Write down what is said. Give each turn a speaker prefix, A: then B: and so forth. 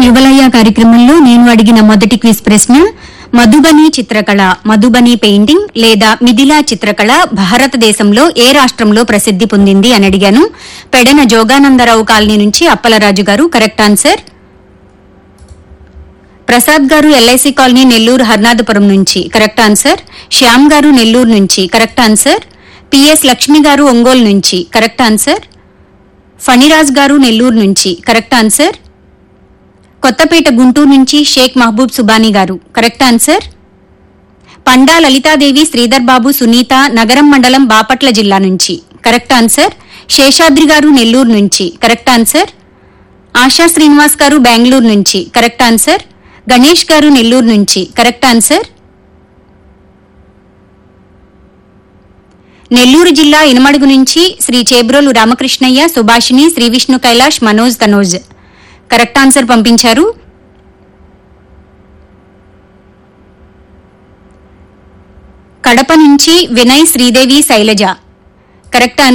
A: యువలయ్య కార్యక్రమంలో నేను అడిగిన మొదటి క్విజ్ ప్రశ్న మధుబని చిత్రకళ మధుబని పెయింటింగ్ లేదా మిథిలా చిత్రకళ భారతదేశంలో ఏ రాష్ట్రంలో ప్రసిద్ది పొందింది అని అడిగాను పెడన జోగానందరావు కాలనీ నుంచి అప్పలరాజు గారు కరెక్ట్ ఆన్సర్ ప్రసాద్ గారు ఎల్ఐసి కాలనీ నెల్లూరు హర్నాథపురం నుంచి కరెక్ట్ ఆన్సర్ శ్యామ్ గారు నెల్లూరు నుంచి కరెక్ట్ ఆన్సర్ పిఎస్ లక్ష్మి గారు ఒంగోలు నుంచి కరెక్ట్ ఆన్సర్ ఫణిరాజ్ గారు నెల్లూరు నుంచి కరెక్ట్ ఆన్సర్ కొత్తపేట గుంటూరు నుంచి షేక్ మహబూబ్ సుబానీ గారు కరెక్ట్ ఆన్సర్ పండా లలితాదేవి శ్రీధర్ బాబు సునీత నగరం మండలం బాపట్ల జిల్లా నుంచి కరెక్ట్ ఆన్సర్ శేషాద్రి గారు నెల్లూరు నుంచి కరెక్ట్ ఆన్సర్ ఆశా శ్రీనివాస్ గారు బెంగళూరు నుంచి కరెక్ట్ ఆన్సర్ గణేష్ గారు నెల్లూరు నుంచి కరెక్ట్ ఆన్సర్ నెల్లూరు జిల్లా ఇనమడుగు నుంచి శ్రీ చేబ్రోలు రామకృష్ణయ్య సుభాషిణి శ్రీ విష్ణు కైలాష్ మనోజ్ తనోజ్ కరెక్ట్ ఆన్సర్ పంపించారు కడప నుంచి వినయ్ శ్రీదేవి శైలజ కరెక్ట్ ఆన్సర్